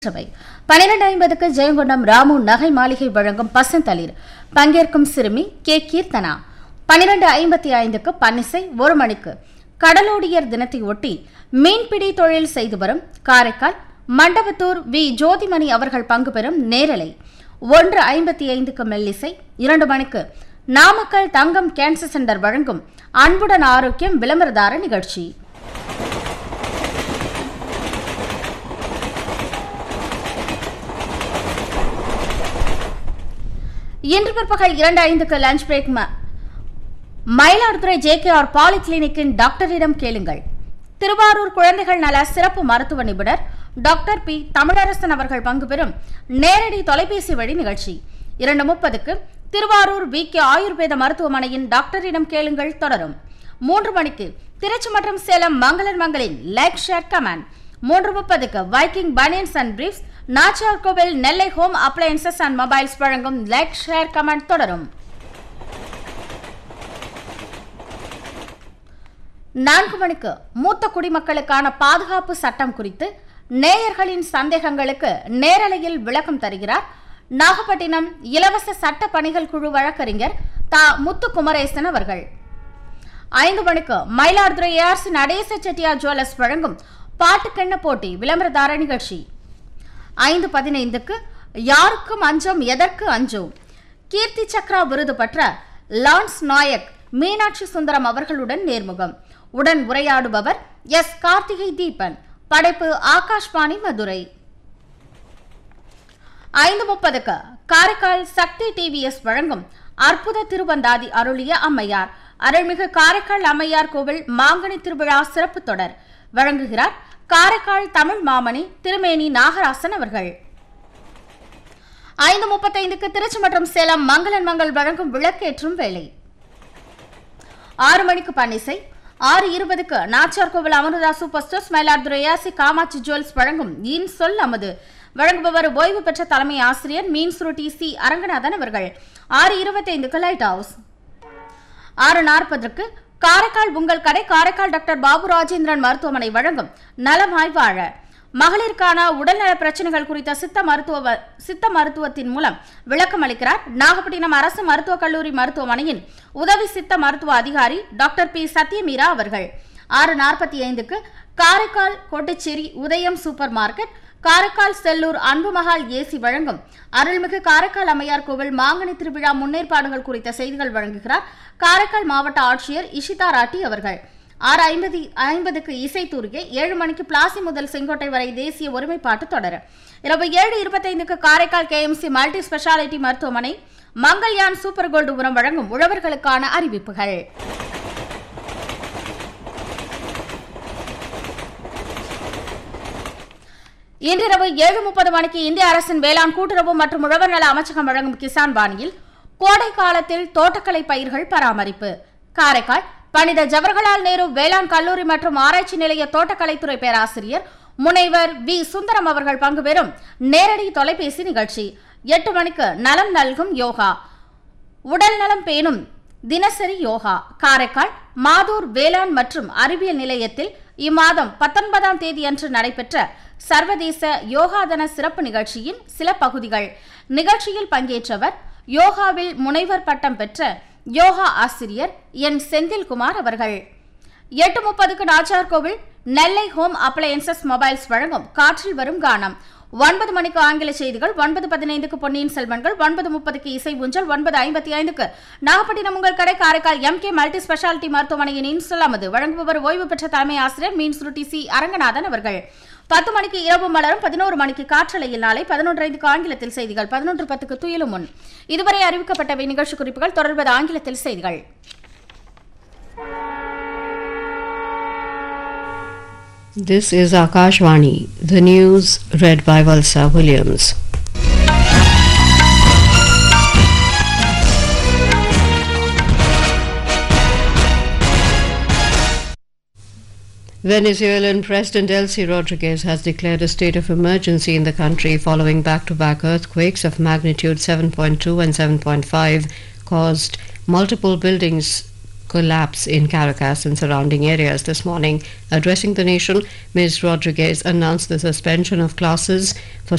சபை பனிரெண்டு ஐம்பதுக்கு ஜெயங்கொண்டம் ராமு நகை மாளிகை வழங்கும் பசந்தளிர் பங்கேற்கும் சிறுமி கே கீர்த்தனா பனிரெண்டு ஐம்பத்தி ஐந்துக்கு பன்னிசை ஒரு மணிக்கு கடலோடியர் தினத்தை ஒட்டி மீன்பிடி தொழில் செய்து வரும் காரைக்கால் மண்டபத்தூர் வி ஜோதிமணி அவர்கள் பங்கு பெறும் நேரலை ஒன்று ஐம்பத்தி ஐந்துக்கு மெல்லிசை இரண்டு மணிக்கு நாமக்கல் தங்கம் கேன்சர் சென்டர் வழங்கும் அன்புடன் ஆரோக்கியம் விளம்பரதார நிகழ்ச்சி இன்று பிற்பகல் இரண்டு ஐந்துக்கு lunch break Mayiladuthurai J K R பாலிகிளினிக்கின் டாக்டரிடம் கேளுங்கள் திருவாரூர் குழந்தைகள் நல சிறப்பு மருத்துவ நிபுணர் டாக்டர் பி தமிழரசன் அவர்கள் பங்கு பெறும் நேரடி தொலைபேசி வழி நிகழ்ச்சி இரண்டு முப்பதுக்கு திருவாரூர் வி கே ஆயுர்வேத மருத்துவமனையின் டாக்டரிடம் கேளுங்கள் தொடரும் மூன்று மணிக்கு திருச்சி மற்றும் சேலம் மங்களன் மங்களின் லைக் ஷேர் கமெண்ட் மூன்று முப்பதுக்கு Viking banians and briefs Nachiyar Kovil Nellai home appliances and mobiles வழங்கும் லைக் ஷேர் கமெண்ட் தொடரும் நான்கு மணிக்கு மூத்த குடிமக்களுக்கான பாதுகாப்பு சட்டம் குறித்து நேயர்களின் சந்தேகங்களுக்கு நேரலையில் விளக்கம் தருகிறார் நாகப்பட்டினம் இலவச சட்ட பணிகள் குழு வழக்கறிஞர் தா முத்துக்குமரேசன் அவர்கள் ஐந்து மணிக்கு மயிலாடுதுறை ஏஆர்சி நடேச செட்டியார் ஜுவல்லர்ஸ் வழங்கும் பாட்டுக்கெண்ண போட்டி விளம்பரதார நிகழ்ச்சி ஐந்து பதினைந்துக்கு யாருக்கும் அஞ்சோம் எதற்கு அஞ்சோம் கீர்த்தி சக்ரா விருது பெற்ற லான்ஸ் நாயக் மீனாட்சி சுந்தரம் அவர்களுடன் நேர்முகம் உடன் உரையாடுபவர் எஸ் கார்த்திகை தீபன் படைப்பு ஆகாஷ்வாணி மதுரை ஐந்து முப்பதுக்கு காரைக்கால் சக்தி டிவிஎஸ் வழங்கும் அற்புத திருவந்தாதி அருளிய அம்மையார் அருள்மிகு காரைக்கால் அம்மையார் கோவில் மாங்கனி திருவிழா சிறப்பு தொடர் வழங்குகிறார் காரைக்கால் தமிழ் மாமணி திருமேனி நாகராசன் அவர்கள் ஐந்து முப்பத்தைந்துக்கு திருச்சி மற்றும் சேலம் மங்களன் மங்கள் வழங்கும் விளக்கேற்றும் வேலை ஆறு மணிக்கு பன்னிசை ஆறு இருபதுக்கு Nachiyar Kovil Amrutha super stores Mayiladuthurai AC Kamatchi jewels வழங்கும் இன் சொல் அமது வழங்குபவர் ஓய்வு பெற்ற தலைமை ஆசிரியர் மீன் சுருட்டி சி அரங்கநாதன் அவர்கள் ஆறு இருபத்தைந்துக்கு லைட் ஹவுஸ் ஆறு நாற்பதற்கு காரைக்கால் உங்கள் கடை காரைக்கால் டாக்டர் பாபு ராஜேந்திரன் மருத்துவமனை வழங்கும் நலமாய் வாழ மகளிருக்கான உடல்நல பிரச்சனைகள் குறித்த சித்த மருத்துவ சித்த மருத்துவத்தின் மூலம் விளக்கம் அளிக்கிறார் நாகப்பட்டினம் அரசு மருத்துவக் கல்லூரி மருத்துவமனையின் உதவி சித்த மருத்துவ அதிகாரி டாக்டர் பி சத்யமீரா அவர்கள் ஆறு நாற்பத்தி ஐந்துக்கு Karaikal Kottacherry Udhayam super market Karaikal Sellur Anbu Mahal AC வழங்கும் அருள்மிகு காரைக்கால் அம்மையார் கோவில் மாங்கனி திருவிழா முன்னேற்பாடுகள் குறித்த செய்திகள் வழங்குகிறார் காரைக்கால் மாவட்ட ஆட்சியர் இஷிதா ராட்டி அவர்கள் ஆறு ஐம்பது ஐம்பதுக்கு இசை தூரிகை ஏழு மணிக்கு பிளாசி முதல் செங்கோட்டை வரை தேசிய ஒருமைப்பாட்டு தொடர் இரவு ஏழு இருபத்தைந்துக்கு காரைக்கால் கேஎம்சி மல்டி ஸ்பெஷாலிட்டி மருத்துவமனை மங்கள்யான் சூப்பர் கோல்டு உரம் வழங்கும் உழவர்களுக்கான அறிவிப்புகள் இன்றிரவு ஏழு முப்பது மணிக்கு இந்திய அரசின் வேளாண் கூட்டுறவு மற்றும் உழவர் நல அமைச்சகம் வழங்கும் கிசான் பாணியில் கோடை காலத்தில் தோட்டக்கலை பயிர்கள் பராமரிப்பு காரைக்கால் பண்டித ஜவஹர்லால் நேரு வேளாண் கல்லூரி மற்றும் ஆராய்ச்சி நிலைய தோட்டக்கலைத்துறை பேராசிரியர் முனைவர் வி சுந்தரம் அவர்கள் பங்கு பெறும் நேரடி தொலைபேசி நிகழ்ச்சி எட்டு மணிக்கு நலம் நல்கும் யோகா உடல் நலம் பேணும் தினசரி யோகா காரைக்கால் மாதூர் வேளாண் மற்றும் அறிவியல் நிலையத்தில் இம்மாதம் பத்தொன்பதாம் தேதி அன்று நடைபெற்ற சர்வதேச யோகா தின சிறப்பு நிகழ்ச்சியின் சில பகுதிகள் நிகழ்ச்சியில் பங்கேற்றவர் யோகாவில் முனைவர் பட்டம் பெற்ற யோகா ஆசிரியர் என் செந்தில்குமார் அவர்கள் எட்டு முப்பதுக்கு நாச்சார் கோவில் நெல்லை ஹோம் அப்ளையன்சஸ் மொபைல்ஸ் வழங்கும் காற்றில் வரும் கானம் ஒன்பது மணிக்கு ஆங்கில செய்திகள் ஒன்பது பதினைந்துக்கு பொன்னியின் செல்வன்கள் ஒன்பது முப்பதுக்கு இசை ஊஞ்சல் ஒன்பது ஐம்பத்தி ஐந்துக்கு நாகப்பட்டினம் உங்கள் கடை Karaikal M K multi speciality மருத்துவமனையின் இன்சொல் அமது வழங்குபவர் ஓய்வு பெற்ற தலைமை ஆசிரியர் மீன் சுருட்டி சி அரங்கநாதன் அவர்கள் பத்து மணிக்கு இரவு மலரும் பதினோரு மணிக்கு காற்றலையில் நாளை பதினொன்று ஐந்துக்கு ஆங்கிலத்தில் செய்திகள் பதினொன்று பத்துக்கு துயிலும் முன் இதுவரை அறிவிக்கப்பட்டவை நிகழ்ச்சி குறிப்புகள் தொடர்பது ஆங்கிலத்தில் செய்திகள் This is Akashvani, the news read by Valsa Williams. Venezuelan President Elsie Rodriguez has declared a state of emergency in the country following back to back earthquakes of magnitude 7.2 and 7.5 caused multiple buildings collapse in Caracas and surrounding areas this morning. Addressing the nation, Ms. Rodriguez announced the suspension of classes for